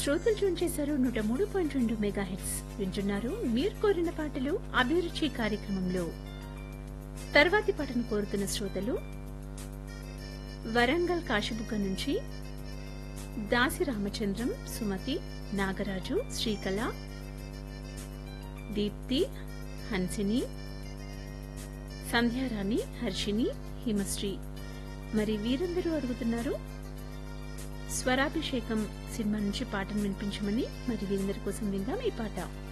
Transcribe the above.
శ్రోతలు జూన్ చేశారు నూట మూడు పాయింట్ రెండు మెగా హెట్స్ వింటున్నారు మీరు కోరిన పాటలు అభిరుచి కార్యక్రమంలో తర్వాతి పాటను కోరుతున్న శ్రోతలు వరంగల్ కాశీబుగ్గ నుంచి దాసి రామచంద్రం సుమతి నాగరాజు శ్రీకళ దీప్తి హన్సిని సంధ్యారాణి హర్షిని హిమశ్రీ మరి వీరందరూ అడుగుతున్నారు స్వరాభిషేకం సినిమా నుంచి పాటను వినిపించమని మరి వీరందరి కోసం విందాం ఈ పాట